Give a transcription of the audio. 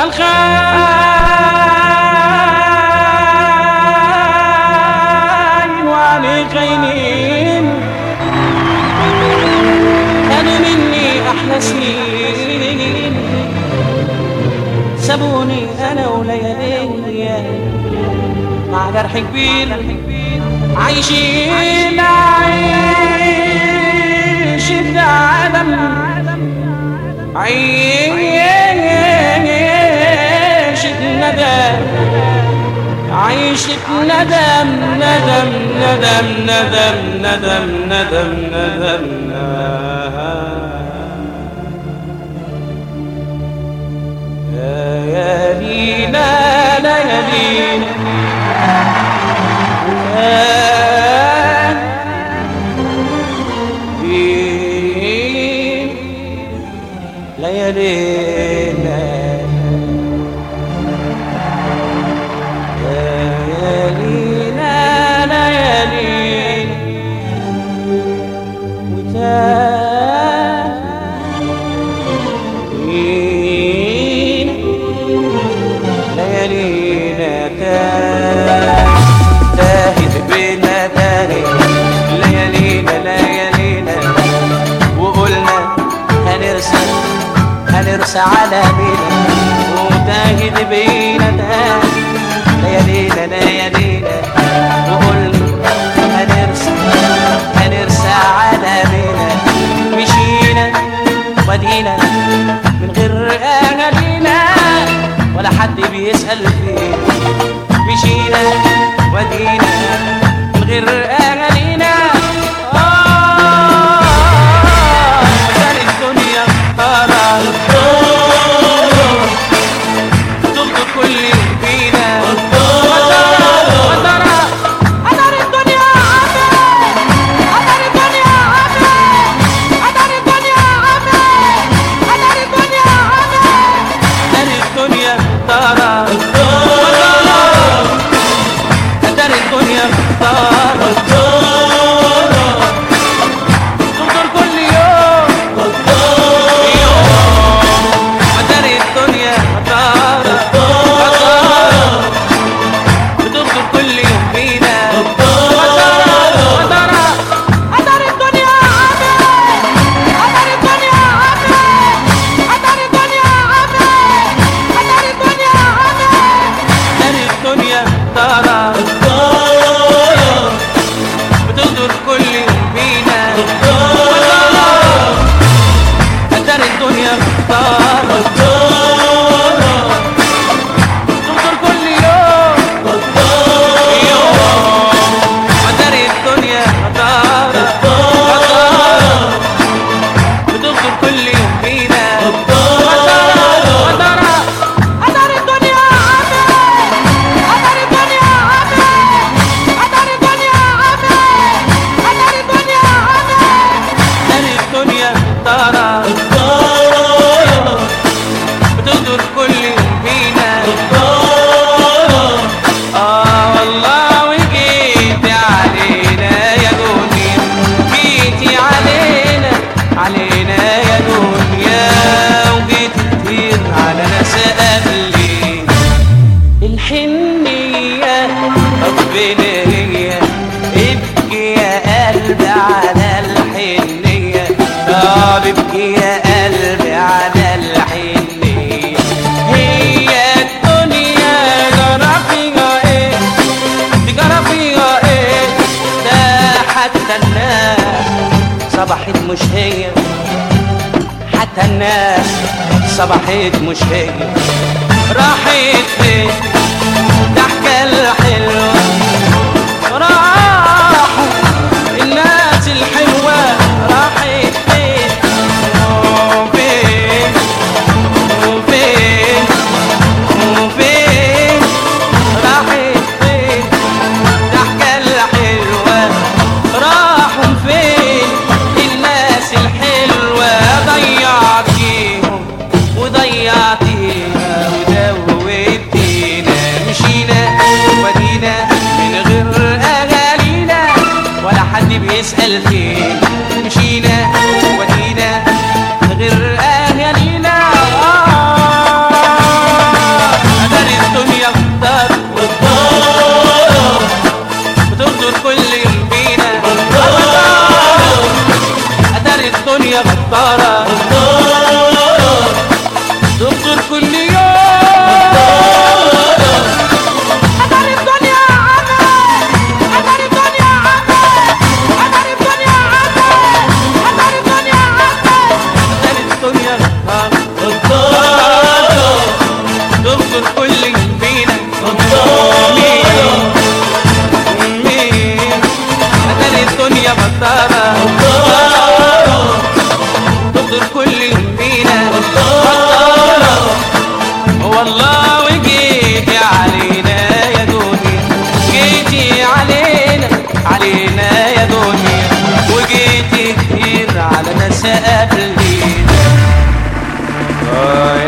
الخاين وعليه خاينين خدوا مني احلى سنين سابوني انا وليالي مع جرح كبير عايشين عيش العالم عيش الندم عيشة ندم ندم ندم ندم ندم ندم ندم ليالينا ليالينا ليالينا ليالينا ليالينا وتاهين ليالينا تاه تاهت بينا تاهت ليالينا ليالينا وقلنا هنرسى هنرسى على بينا وتاهت بينا تاهت ليالينا ليالينا وقلنا هنرسى هنرسى على بينا مشينا ودينا من غير اهالينا ولا حد بيسأل فينا مشينا ودينا من غير اهالينا آه كان الدنيا طارة تلقى كل فينا وترى وترى أدار الدنيا عمي أدار الدنيا عمي أدار الدنيا عمي أدار الدنيا عمي أدار الدنيا طارة أدار الدنيا طارة تنظر كل يوم يوم أدار الدنيا طارة طارة بتغدر كل يوم فينا وترى وترى أدار الدنيا عمي أدار الدنيا عمي أدار الدنيا عمي أدار الدنيا عمي أدار الدنيا ترى بتغدر كل يوم فينا أدار الدنيا ترى تغدر كل يوم يوم أدار الدنيا ترى بتغدر كل يوم فينا وترى وترى أدار الدنيا عمي أدار الدنيا عمي أدار الدنيا عمي أدار الدنيا عمي أدار الدنيا ترى بتغدر كل يوم فينا آه والله وجيت علينا يا دنيا جيتي علينا علينا يا دنيا وجيت كتير على ناس قبلي الحنية ربنا هي ابكي يا قلبي على الحنية اه ابكي يا قلبي على الحنية هي الدنيا جرى فيها ايه تجرى فيها ايه ده حتى الناس صبحت مش هي حتى الناس صبحت مش هي راحت فين ضحكة الحلوة راحوا الناس الحلوة راحت فين وفين وفين وفين راحت فين ضحكة الحلوة راحوا فين الناس الحلوة ضيعتيهم وضيعتينا ودوبتينا مشينا ودينا من غير أهالينا ولا حد بيسأل فين مشينا ودينا من غير أهالينا آه لسه قابلين آه